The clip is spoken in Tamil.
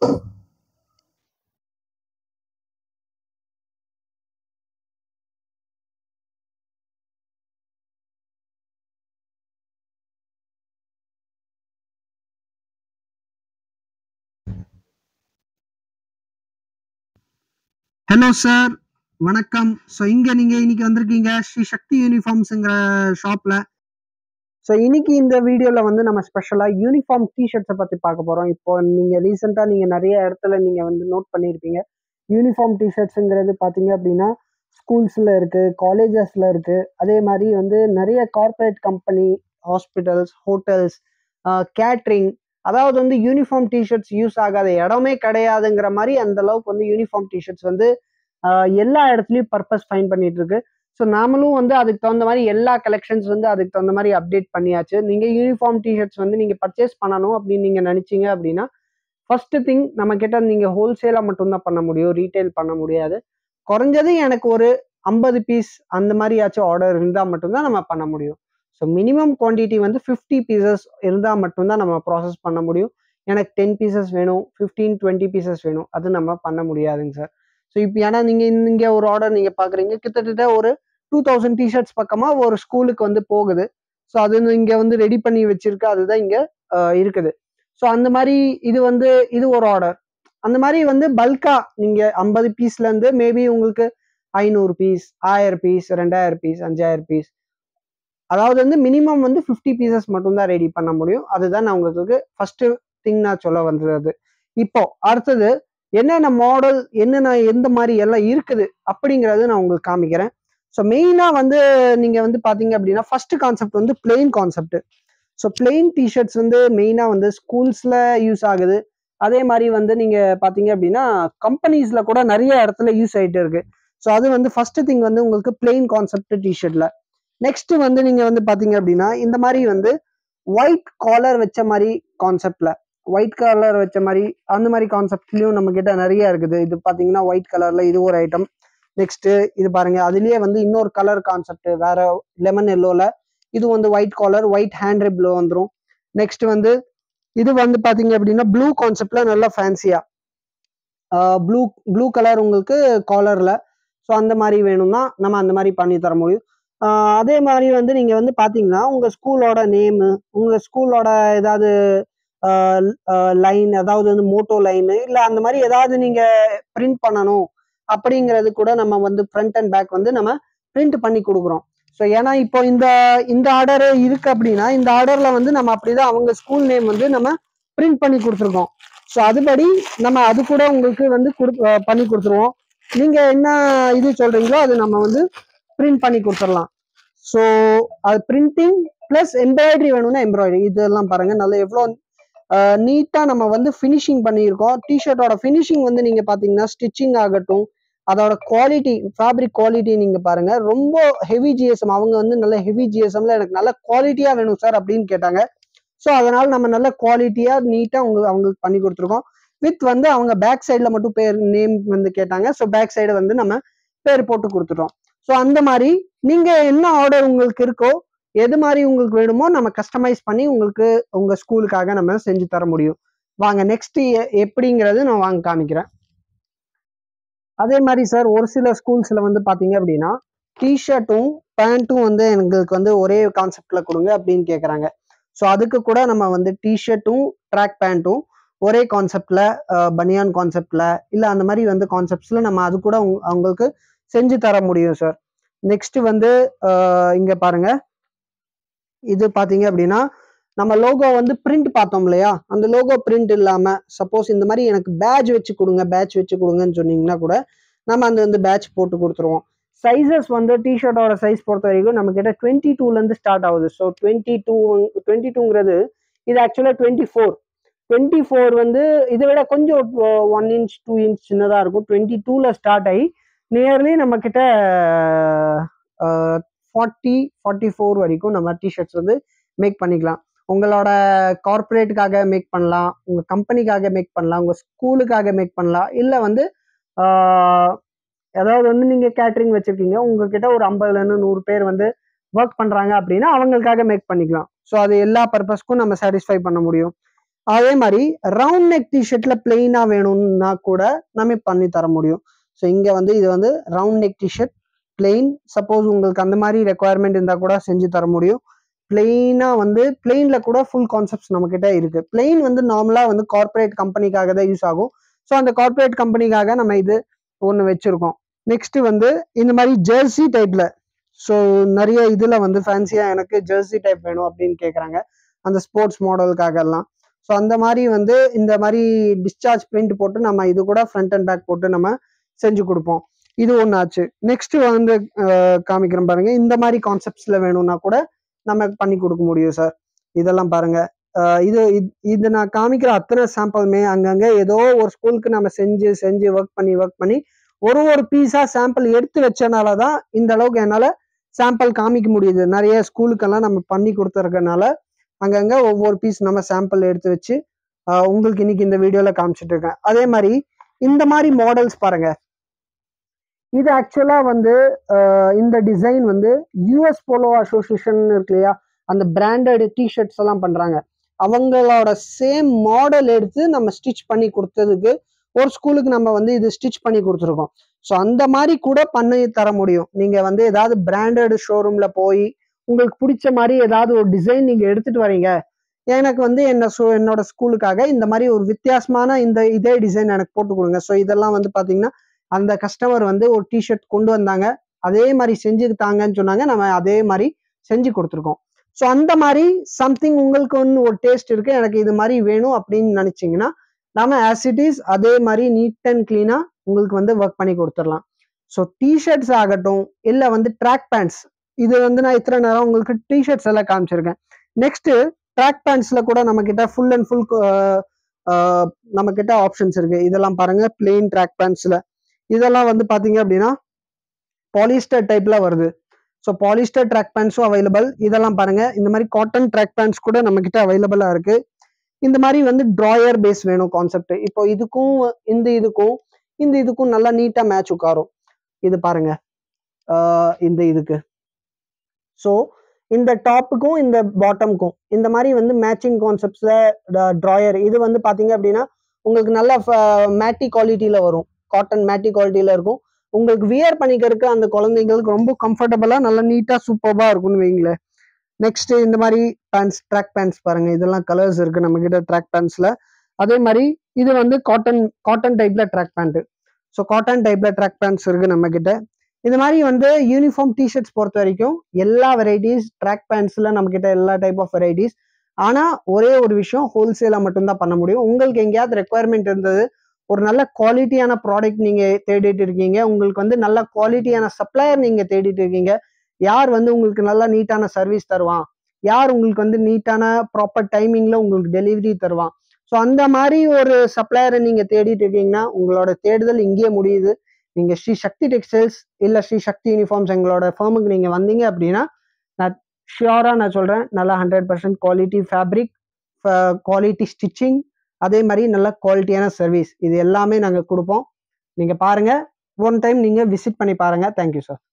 ஹலோ சார் வணக்கம் ஸோ இங்கே நீங்கள் இன்னைக்கு வந்திருக்கீங்க ஸ்ரீ சக்தி யூனிஃபார்ம்ஸுங்கிற ஷாப்பில் ஸோ இன்னைக்கு இந்த வீடியோவில் வந்து நம்ம ஸ்பெஷலாக யூனிஃபார்ம் டிஷர்ட்ஸை பற்றி பார்க்க போகிறோம் இப்போ நீங்கள் ரீசெண்டாக நீங்கள் நிறைய இடத்துல நீங்கள் வந்து நோட் பண்ணியிருப்பீங்க யூனிஃபார்ம் டிஷர்ட்ஸுங்கிறது பார்த்தீங்க அப்படின்னா ஸ்கூல்ஸில் இருக்குது காலேஜஸில் இருக்குது அதே மாதிரி வந்து நிறைய corporate company hospitals hotels catering அதாவது வந்து யூனிஃபார்ம் டிஷர்ட்ஸ் யூஸ் ஆகாத இடமே கிடையாதுங்கிற மாதிரி அந்த அளவுக்கு வந்து யூனிஃபார்ம் டிஷர்ட்ஸ் வந்து ஆஹ் எல்லா இடத்துலையும் பர்பஸ் ஃபைன் பண்ணிட்டு இருக்கு ஸோ நாமளும் வந்து அதுக்கு தகுந்த மாதிரி எல்லா கலெக்ஷன்ஸ் வந்து அதுக்கு தகுந்த மாதிரி அப்டேட் பண்ணியாச்சு நீங்க யூனிஃபார்ம் டிஷர்ட்ஸ் வந்து நீங்க பர்ச்சேஸ் பண்ணணும் அப்படின்னு நீங்க நினைச்சீங்க அப்படின்னா ஃபர்ஸ்ட் திங் நம்ம கிட்ட நீங்க ஹோல்சேலா மட்டும்தான் பண்ண முடியும் ரீட்டைல் பண்ண முடியாது குறைஞ்சது எனக்கு ஒரு ஐம்பது பீஸ் அந்த மாதிரியாச்சும் ஆர்டர் இருந்தால் மட்டும்தான் நம்ம பண்ண முடியும் ஸோ மினிமம் குவான்டிட்டி வந்து ஃபிஃப்டி பீசஸ் இருந்தால் மட்டும்தான் நம்ம ப்ராசஸ் பண்ண முடியும் எனக்கு டென் பீசஸ் வேணும் ஃபிஃப்டீன் டுவெண்ட்டி பீசஸ் வேணும் அது நம்ம பண்ண முடியாதுங்க சார் ஸோ இப்போ ஏன்னா நீங்கள் இங்கே ஒரு ஆர்டர் நீங்கள் பார்க்குறீங்க கிட்டத்தட்ட ஒரு டூ தௌசண்ட் டிஷர்ட்ஸ் பக்கமாக ஒரு ஸ்கூலுக்கு வந்து போகுது ஸோ அது இங்கே வந்து ரெடி பண்ணி வச்சிருக்கு அதுதான் இங்கே இருக்குது ஸோ அந்த மாதிரி இது வந்து இது ஒரு ஆர்டர் அந்த மாதிரி வந்து பல்கா நீங்கள் ஐம்பது பீஸ்லேருந்து மேபி உங்களுக்கு ஐநூறு பீஸ் ஆயிரம் பீஸ் ரெண்டாயிரம் பீஸ் அஞ்சாயிரம் பீஸ் அதாவது வந்து மினிமம் வந்து ஃபிஃப்டி பீசஸ் மட்டும்தான் ரெடி பண்ண முடியும் அதுதான் நான் உங்களுக்கு ஃபர்ஸ்ட் திங் நான் சொல்ல வந்தது இப்போ அடுத்தது என்னென்ன மாடல் என்னென்ன எந்த மாதிரி எல்லாம் இருக்குது அப்படிங்கிறது நான் உங்களுக்கு காமிக்கிறேன் ஸோ மெயினாக வந்து நீங்கள் வந்து பார்த்தீங்க அப்படின்னா ஃபர்ஸ்ட் கான்செப்ட் வந்து plain concept so plain T-shirts வந்து மெயினாக வந்து ஸ்கூல்ஸில் யூஸ் ஆகுது அதே மாதிரி வந்து நீங்கள் பார்த்தீங்க அப்படின்னா கம்பெனிஸில் கூட நிறைய இடத்துல யூஸ் ஆகிட்டு இருக்கு ஸோ அது வந்து ஃபர்ஸ்ட் திங் வந்து உங்களுக்கு பிளெயின் கான்செப்ட் டிஷர்ட்ல நெக்ஸ்ட் வந்து நீங்க வந்து பாத்தீங்க அப்படின்னா இந்த மாதிரி வந்து ஒயிட் காலர் வச்ச மாதிரி கான்செப்ட்ல ஒயிட் கலர் வச்ச மாதிரி அந்த மாதிரி கான்செப்ட்லயும் நம்ம கிட்ட நிறைய இருக்குது இது பாத்தீங்கன்னா ஒயிட் கலர்ல இது ஒரு ஐட்டம் நெக்ஸ்ட் இது பாருங்க அதுலயே வந்து இன்னொரு கலர் கான்செப்ட் வேற லெமன் எல்லோல இது வந்து ஒயிட் காலர் ஒயிட் ஹேண்ட் ரிப்ல வந்துடும் நெக்ஸ்ட் வந்து இது வந்து பாத்தீங்க அப்படின்னா ப்ளூ கான்செப்ட்ல நல்லா ஃபேன்சியா ப்ளூ ப்ளூ கலர் உங்களுக்கு காலர்ல ஸோ அந்த மாதிரி வேணும்னா நம்ம அந்த மாதிரி பண்ணி தர முடியும் ஆஹ் அதே மாதிரி வந்து நீங்க வந்து பாத்தீங்கன்னா உங்க ஸ்கூலோட நேமு உங்க ஸ்கூலோட ஏதாவது லைன் அதாவது வந்து மோட்டோ லைனு இல்ல அந்த மாதிரி ஏதாவது நீங்க பிரிண்ட் பண்ணணும் அப்படிங்கிறது கூட நம்ம வந்து ஃப்ரண்ட் அண்ட் பேக் வந்து நம்ம பிரிண்ட் பண்ணி கொடுக்குறோம் ஸோ ஏன்னா இப்போ இந்த இந்த ஆர்டர் இருக்கு அப்படின்னா இந்த ஆர்டர்ல வந்து நம்ம அப்படிதான் அவங்க ஸ்கூல் நேம் வந்து நம்ம பிரிண்ட் பண்ணி கொடுத்துருக்கோம் ஸோ அதுபடி நம்ம அது கூட உங்களுக்கு வந்து கொடு அஹ் பண்ணி கொடுத்துருவோம் நீங்க என்ன இது சொல்றீங்களோ அது நம்ம வந்து பிரிண்ட் பண்ணி கொடுத்துடலாம் ஸோ அது பிரிண்டிங் ப்ளஸ் எம்ப்ராய்டரி வேணும்னா எம்ப்ராய்டரி இதெல்லாம் பாருங்க நல்லா எவ்வளோ நீட்டாக நம்ம வந்து ஃபினிஷிங் பண்ணியிருக்கோம் டிஷர்ட்டோட ஃபினிஷிங் வந்து நீங்கள் பார்த்தீங்கன்னா ஸ்டிச்சிங் ஆகட்டும் அதோட குவாலிட்டி ஃபேப்ரிக் குவாலிட்டி நீங்கள் பாருங்க ரொம்ப ஹெவி ஜிஎஸ்எம் அவங்க வந்து நல்ல ஹெவி ஜிஎஸ்எம்ல எனக்கு நல்ல குவாலிட்டியாக வேணும் சார் அப்படின்னு கேட்டாங்க ஸோ அதனால நம்ம நல்ல குவாலிட்டியாக நீட்டாக உங்க அவங்களுக்கு பண்ணி கொடுத்துருக்கோம் வித் வந்து அவங்க பேக் சைடில் மட்டும் பேர் நேம் வந்து கேட்டாங்க ஸோ பேக் சைடு வந்து நம்ம பேர் போட்டு கொடுத்துட்டோம் ஸோ அந்த மாதிரி நீங்க என்ன ஆர்டர் உங்களுக்கு இருக்கோ எது மாதிரி உங்களுக்கு வேணுமோ நம்ம கஸ்டமைஸ் பண்ணி உங்களுக்கு உங்க ஸ்கூலுக்காக நம்ம செஞ்சு தர முடியும் வாங்க நெக்ஸ்ட் எப்படிங்கிறது நான் வாங்க காமிக்கிறேன் அதே மாதிரி சார் ஒரு சில ஸ்கூல்ஸ்ல வந்து பாத்தீங்க அப்படின்னா டிஷர்ட்டும் பேண்ட்டும் வந்து எங்களுக்கு வந்து ஒரே கான்செப்ட்ல கொடுங்க அப்படின்னு கேட்குறாங்க ஸோ அதுக்கு கூட நம்ம வந்து டிஷர்ட்டும் ட்ராக் பேண்ட்டும் ஒரே கான்செப்ட்ல பனியான் கான்செப்ட்ல இல்லை அந்த மாதிரி வந்து கான்செப்ட்ஸ்ல நம்ம அது கூட உங்க- அவங்களுக்கு செஞ்சு தர முடியும் சார் நெக்ஸ்ட் வந்து ஆஹ் இங்க பாருங்க இது பாத்தீங்க அப்படின்னா நம்ம லோகோ வந்து பிரிண்ட் பார்த்தோம் இல்லையா அந்த லோகோ பிரிண்ட் இல்லாம சப்போஸ் இந்த மாதிரி எனக்கு பேட்ச் வச்சு கொடுங்க பேட்ச் வச்சு கொடுங்கன்னு சொன்னீங்கன்னா கூட நம்ம அந்த வந்து பேட்ச் போட்டு கொடுத்துருவோம் சைஸஸ் வந்து டிஷர்ட்டோட சைஸ் பொறுத்த வரைக்கும் நம்ம கிட்ட டுவெண்ட்டி டூலேருந்து ஸ்டார்ட் ஆகுது ஸோ டுவெண்ட்டி டூ டுவெண்ட்டி டூங்கிறது இது ஆக்சுவலாக டுவெண்ட்டி ஃபோர் டுவெண்ட்டி ஃபோர் வந்து இதை விட கொஞ்சம் ஒன் இன்ச் டூ இன்ச் சின்னதாக இருக்கும் டுவெண்ட்டி டூவில் ஸ்டார்ட் ஆகி நியர்லி நம்ம கிட்ட ஃபார்ட்டி ஃபார்ட்டி ஃபோர் வரைக்கும் நம்ம டிஷர்ட்ஸ் வந்து மேக் பண்ணிக்கலாம் உங்களோட கார்ப்பரேட்டுக்காக மேக் பண்ணலாம் உங்கள் கம்பெனிக்காக மேக் பண்ணலாம் உங்கள் ஸ்கூலுக்காக மேக் பண்ணலாம் இல்லை வந்து ஆஹ், அதாவது வந்து நீங்கள் கேட்ரிங் வச்சுருக்கீங்க உங்ககிட்ட ஒரு ஐம்பதுலேருந்து நூறு பேர் வந்து ஒர்க் பண்ணுறாங்க அப்படின்னா அவங்களுக்காக மேக் பண்ணிக்கலாம் ஸோ அது எல்லா பர்பஸ்க்கும் நம்ம சாட்டிஸ்ஃபை பண்ண முடியும் அதே மாதிரி ரவுண்ட் நெக் டிஷர்ட்ல பிளெயினா வேணும்னா கூட நம்ம பண்ணி தர முடியும் ஸோ இங்க வந்து இது வந்து round neck T-shirt plain suppose உங்களுக்கு அந்த மாதிரி ரெக்குவயர்மெண்ட் இருந்தால் கூட செஞ்சு தர முடியும் பிளெயினாக வந்து பிளெயின்ல கூட ஃபுல் கான்செப்ட்ஸ் நம்ம கிட்ட இருக்கு பிளெயின் வந்து நார்மலாக வந்து கார்ப்பரேட் கம்பெனிக்காக தான் யூஸ் ஆகும் ஸோ அந்த கார்ப்பரேட் கம்பெனிக்காக நம்ம இது ஒன்று வச்சிருக்கோம் நெக்ஸ்ட் வந்து இந்த மாதிரி ஜெர்சி டைப்ல ஸோ நிறைய இதுல வந்து ஃபேன்சியா எனக்கு ஜெர்சி டைப் வேணும் அப்படின்னு கேட்குறாங்க அந்த ஸ்போர்ட்ஸ் மாடலுக்காக எல்லாம் ஸோ அந்த மாதிரி வந்து இந்த மாதிரி டிஸ்சார்ஜ் பிரிண்ட் போட்டு நம்ம இது கூட ஃப்ரண்ட் அண்ட் பேக் போட்டு நம்ம செஞ்சு கொடுப்போம் இது ஒன்று ஆச்சு நெக்ஸ்ட் வந்து அஹ், காமிக்கிறேன் பாருங்க இந்த மாதிரி கான்செப்ட்ஸ்ல வேணும்னா கூட நம்ம பண்ணி கொடுக்க முடியும் சார் இதெல்லாம் பாருங்க அஹ், இது இது- இது நான் காமிக்கிற அத்தனை சாம்பிளுமே அங்கங்க ஏதோ ஒரு ஸ்கூலுக்கு நம்ம செஞ்சு செஞ்சு ஒர்க் பண்ணி ஒர்க் பண்ணி ஒரு ஒரு பீஸா சாம்பிள் எடுத்து வச்சனால தான் இந்த அளவுக்கு என்னால சாம்பிள் காமிக்க முடியுது நிறைய ஸ்கூலுக்கெல்லாம் நம்ம பண்ணி கொடுத்துருக்கனால அங்கங்க ஒவ்வொரு பீஸ் நம்ம சாம்பிள் எடுத்து வச்சு ஆஹ் உங்களுக்கு இன்னைக்கு இந்த வீடியோல காமிச்சிட்டு இருக்கேன் அதே மாதிரி இந்த மாதிரி மாடல்ஸ் பாருங்க இது ஆக்சுவலா வந்து ஆஹ் இந்த டிசைன் வந்து யூஎஸ் போலோ அசோசியேஷன் இருக்கு இல்லையா அந்த பிராண்டட் டிஷர்ட்ஸ் எல்லாம் பண்றாங்க அவங்களோட சேம் மாடல் எடுத்து நம்ம ஸ்டிச் பண்ணி கொடுத்ததுக்கு ஒரு ஸ்கூலுக்கு நம்ம வந்து இது ஸ்டிச் பண்ணி கொடுத்துருக்கோம் ஸோ அந்த மாதிரி கூட பண்ணி தர முடியும் நீங்க வந்து ஏதாவது பிராண்டட் ஷோரூம்ல போய் உங்களுக்கு பிடிச்ச மாதிரி ஏதாவது ஒரு டிசைன் நீங்க எடுத்துட்டு வரீங்க எனக்கு வந்து என்ன ஸோ என்னோட ஸ்கூலுக்காக இந்த மாதிரி ஒரு வித்தியாசமான இந்த இதே டிசைன் எனக்கு போட்டு கொடுங்க ஸோ இதெல்லாம் வந்து பாத்தீங்கன்னா அந்த கஸ்டமர் வந்து ஒரு டிஷர்ட் கொண்டு வந்தாங்க அதே மாதிரி செஞ்சு தாங்கன்னு சொன்னாங்க நம்ம அதே மாதிரி செஞ்சு கொடுத்துருக்கோம் ஸோ அந்த மாதிரி சம்திங் உங்களுக்கு ஒன்று ஒரு டேஸ்ட் இருக்கு எனக்கு இது மாதிரி வேணும் அப்படின்னு நினைச்சீங்கன்னா நாம ஆஸ் இட் இஸ் அதே மாதிரி நீட் அண்ட் கிளீனா உங்களுக்கு வந்து ஒர்க் பண்ணி கொடுத்துடலாம் ஸோ டிஷர்ட்ஸ் ஆகட்டும் இல்லை வந்து ட்ராக் பேண்ட்ஸ் இது வந்து நான் இத்தனை நேரம் உங்களுக்கு டிஷர்ட்ஸ் எல்லாம் காமிச்சிருக்கேன் நெக்ஸ்ட் ட்ராக் பேண்ட்ஸ்ல கூட நம்ம கிட்ட ஃபுல் அண்ட் ஃபுல் நம்ம கிட்ட ஆப்ஷன்ஸ் இருக்கு இதெல்லாம் பாருங்க பிளெயின் ட்ராக் பேண்ட்ஸ்ல இதெல்லாம் வந்து பாத்தீங்க அப்படின்னா பாலிஸ்டர் டைப்ல வருது ஸோ பாலிஸ்டர் ட்ராக் பேண்ட்ஸும் அவைலபிள் இதெல்லாம் பாருங்க இந்த மாதிரி காட்டன் ட்ராக் பேண்ட்ஸ் கூட நம்ம கிட்ட அவைலபிளா இருக்கு இந்த மாதிரி வந்து ட்ராயர் பேஸ் வேணும் கான்செப்ட் இப்போ இதுக்கும் இந்த இதுக்கும் இந்த இதுக்கும் நல்லா நீட்டா மேட்ச் உட்காரும் இது பாருங்க ஆஹ் இந்த இதுக்கு ஸோ இந்த டாப்புக்கும் இந்த பாட்டம்க்கும் இந்த மாதிரி வந்து மேட்சிங் கான்செப்ட்ஸ்ல ட்ராயர் இது வந்து பாத்தீங்க அப்படின்னா உங்களுக்கு நல்ல மேட்டி குவாலிட்டியில வரும் காட்டன் மேட்டி குவாலிட்டியில இருக்கும் உங்களுக்கு வியர் பண்ணிக்கிறதுக்கு அந்த குழந்தைங்களுக்கு ரொம்ப கம்ஃபர்டபுளா நல்லா நீட்டா சூப்பர்பா இருக்கும்னு வைங்களேன் நெக்ஸ்ட் இந்த மாதிரி பேண்ட்ஸ் ட்ராக் பேண்ட்ஸ் பாருங்க இதெல்லாம் கலர்ஸ் இருக்கு நம்ம கிட்ட ட்ராக் பேண்ட்ஸ்ல அதே மாதிரி இது வந்து காட்டன் காட்டன் டைப்ல ட்ராக் பேண்ட் ஸோ காட்டன் டைப்ல ட்ராக் பேண்ட்ஸ் இருக்கு நம்ம கிட்ட இந்த மாதிரி வந்து யூனிஃபார்ம் டிஷர்ட்ஸ் பொறுத்த வரைக்கும் எல்லா வெரைட்டிஸ் ட்ராக் பேண்ட்ஸ்ல நம்ம கிட்ட எல்லா டைப் ஆஃப் வெரைட்டிஸ் ஆனா ஒரே ஒரு விஷயம் ஹோல்சேலா மட்டும்தான் பண்ண முடியும் உங்களுக்கு எங்கேயாவது ரெக்குவயர்மெண்ட் இருந்தது ஒரு நல்ல குவாலிட்டியான ப்ராடக்ட் நீங்க தேடிட்டு இருக்கீங்க உங்களுக்கு வந்து நல்ல குவாலிட்டியான சப்ளையர் நீங்க தேடிட்டு இருக்கீங்க யார் வந்து உங்களுக்கு நல்ல நீட்டான சர்வீஸ் தருவான் யார் உங்களுக்கு வந்து நீட்டான ப்ராப்பர் டைமிங்ல உங்களுக்கு டெலிவரி தருவான் ஸோ அந்த மாதிரி ஒரு சப்ளையரை நீங்க தேடிட்டு இருக்கீங்கன்னா உங்களோட தேடுதல் இங்கேயே முடியுது நீங்க ஸ்ரீ சக்தி டெக்ஸ்டைல்ஸ் இல்ல ஸ்ரீ சக்தி யூனிஃபார்ம்ஸ் எங்களோட ஃபேமுக்கு நீங்க வந்தீங்க அப்படின்னா நான் ஷியோரா நான் சொல்றேன் நல்லா hundred percent quality fabric quality stitching அதே மாதிரி நல்ல குவாலிட்டியான சர்வீஸ் இது எல்லாமே நாங்கள் கொடுப்போம் நீங்கள் பாருங்க ஒன் டைம் நீங்கள் விசிட் பண்ணி பாருங்க தேங்க்யூ சார்